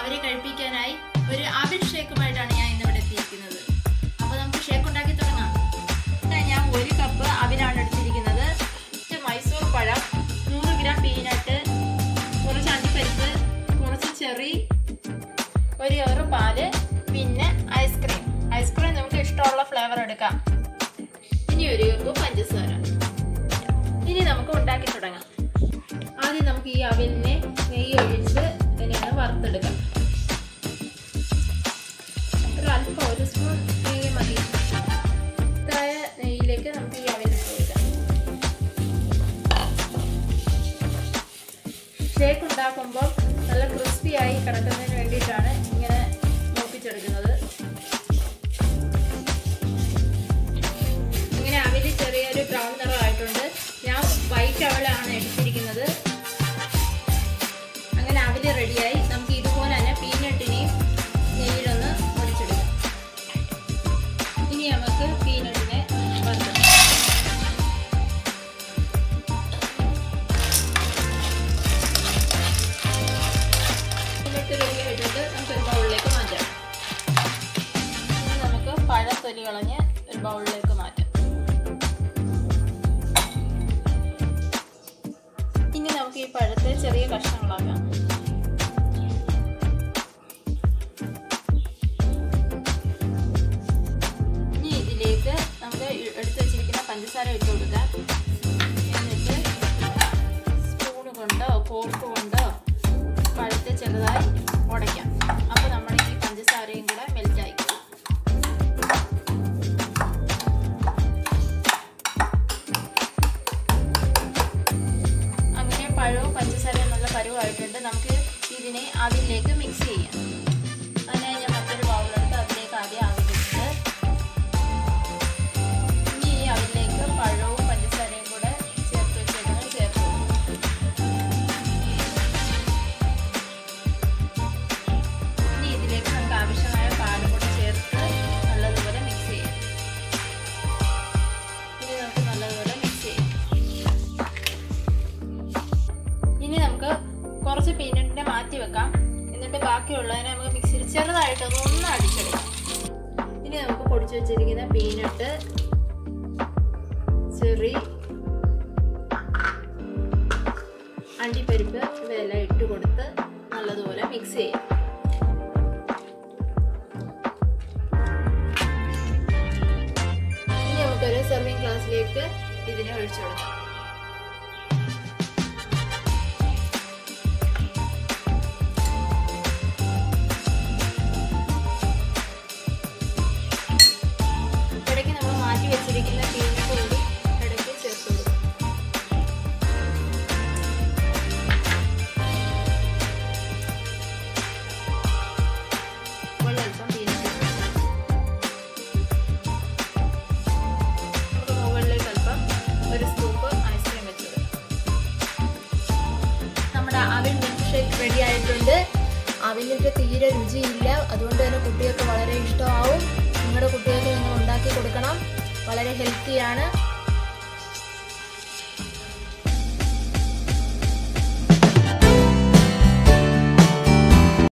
അവരെ കഴിപ്പിക്കാനായി ഒരു അവിൽ ഷേക്കുമായിട്ടാണ് ഞാൻ ഇന്നിവിടെ എത്തിയിരിക്കുന്നത് അപ്പോൾ നമുക്ക് ഷേക്ക് ഉണ്ടാക്കി തുടങ്ങാം ഇവിടെ ഞാൻ ഒരു കപ്പ് അവിലാണ് എടുത്തിരിക്കുന്നത് കുറച്ച് മൈസൂർ പഴം നൂറ് ഗ്രാം പീനട്ട് കുറച്ച് അണ്ടിപ്പരിപ്പ് കുറച്ച് ചെറി ഒരു ഏറ് പാല് പിന്നെ ഐസ്ക്രീം ഐസ്ക്രീം നമുക്ക് ഇഷ്ടമുള്ള ഫ്ലേവർ എടുക്കാം ഇനി ഒരു കപ്പ് പഞ്ചസാര ഇനി നമുക്ക് ഉണ്ടാക്കി തുടങ്ങാം ആദ്യം നമുക്ക് ഈ അവിലിനെ നെയ്യ് ഒഴിച്ച് ഇതിനെയാണ് വറുത്തെടുക്കാം ഒരു അല്പം ഒരു സ്പൂൺ നെയ്യ് മതി ഇതായ നെയ്യിലേക്ക് നമുക്ക് ഈ അവിൽ ഇട്ട് കൊടുക്കാം ഷേക്ക് ഉണ്ടാക്കുമ്പോൾ നല്ല ക്രിസ്പി ആയി കിടക്കുന്നതിന് വേണ്ടിയിട്ടാണ് ഇങ്ങനെ മൂപ്പിച്ചെടുക്കുന്നത് ഇങ്ങനെ അവിൽ ചെറിയൊരു ബ്രൗൺ നിറമായിട്ടുണ്ട് ഞാൻ വൈറ്റ് അവലാണ് എടുത്തിരിക്കുന്നത് അങ്ങനെ അവിൽ റെഡിയായി നമുക്ക് ഇതുപോലെ തന്നെ പീനട്ടിനെയും നെയ്യിലൊന്ന് പൊടിച്ചെടുക്കാം ഇനി നമുക്ക് പീനട്ടിനെ വറുത്തെടുക്കാം പീനട്ട് റെഡി ആയിട്ടുണ്ട് നമുക്ക് ഒരു ബൗളിലേക്ക് മാറ്റാം ഇനി നമുക്ക് പഴത്തൊലി കളഞ്ഞ് ഒരു ബൗളിലേക്ക് മാറ്റാം ഇനി നമുക്ക് ഈ പഴത്തെ ചെറിയ കഷ്ണങ്ങളാക്കാം ഇനി ഇതിലേക്ക് നമുക്ക് എടുത്തു വെച്ചിരിക്കുന്ന പഞ്ചസാര ഇട്ട് കൊടുക്കാം എന്നിട്ട് സ്പൂൺ കൊണ്ടോ ഫോർക്ക് കൊണ്ടോ പഴത്തെ ചെറുതായി ഉടയ്ക്കാം അപ്പോൾ നമ്മുടെ ഈ പഞ്ചസാരയും കൂടെ മെൽറ്റ് ആയിക്കും അങ്ങനെ പഴവും പഞ്ചസാരയും നല്ല പരുവായിട്ടുണ്ട് നമുക്ക് ഇതിനെ അതിലേക്ക് മിക്സ് ചെയ്യാം അതിനായി ഞാൻ മറ്റൊരു ബൗളെടുത്ത് അതിലേക്ക് ആദ്യം ആവിച്ചിട്ട് ഇനി ഈ അതിലേക്ക് പഴവും പഞ്ചസാരയും കൂടെ ചേർത്ത് വെച്ചേക്കുന്നത് ചേർത്ത് കൊടുക്കും ഇനി ഇതിലേക്ക് നമുക്ക് ആവശ്യമായ പാലും കൂടെ ചേർത്ത് നല്ലതുപോലെ മിക്സ് ചെയ്യാം ഇനി നമുക്ക് നല്ലതുപോലെ മിക്സ് ചെയ്യാം ഇനി നമുക്ക് കുറച്ച് പീനട്ടിനെ മാറ്റി വെക്കാം എന്നിട്ട് ബാക്കിയുള്ളതിനെ നമുക്ക് മിക്സിയിൽ ചെറുതായിട്ടൊന്ന് ഒന്ന് അടിച്ചെടുക്കാം ഇനി നമുക്ക് പൊടിച്ചു വെച്ചിരിക്കുന്ന പീനട്ട് ചെറി അണ്ടിപ്പരിപ്പ് ഇവയെല്ലാം ഇട്ട് കൊടുത്ത് നല്ലതുപോലെ മിക്സ് ചെയ്യാം ഇനി നമുക്കൊരു സെർവിങ് ഗ്ലാസ്സിലേക്ക് ഇതിനെ ഒഴിച്ചു കൊടുക്കാം ഇടയ്ക്ക് നമ്മൾ മാറ്റി വെച്ചിരിക്കുന്ന പീനട്ട് കൂടി ഇടയ്ക്ക് ചേർത്ത് കൊടുക്കും ഒരൽപ്പം പീനട്ട് നമുക്ക് മുകളിലേക്ക് അല്പം ഒരു സ്കൂപ്പ് ഐസ്ക്രീം വെച്ച് കൊടുക്കാം നമ്മുടെ അവിൽ മിൽക്ക് ഷേക്ക് റെഡി ആയിട്ടുണ്ട് അവിലിൻ്റെ തീരെ രുചിയില്ല അതുകൊണ്ട് തന്നെ കുട്ടികൾക്ക് വളരെ ഇഷ്ടമാവും നിങ്ങളുടെ കുട്ടികൾക്ക് നിങ്ങൾ ഉണ്ടാക്കി കൊടുക്കണം വളരെ ഹെൽത്തിയാണ്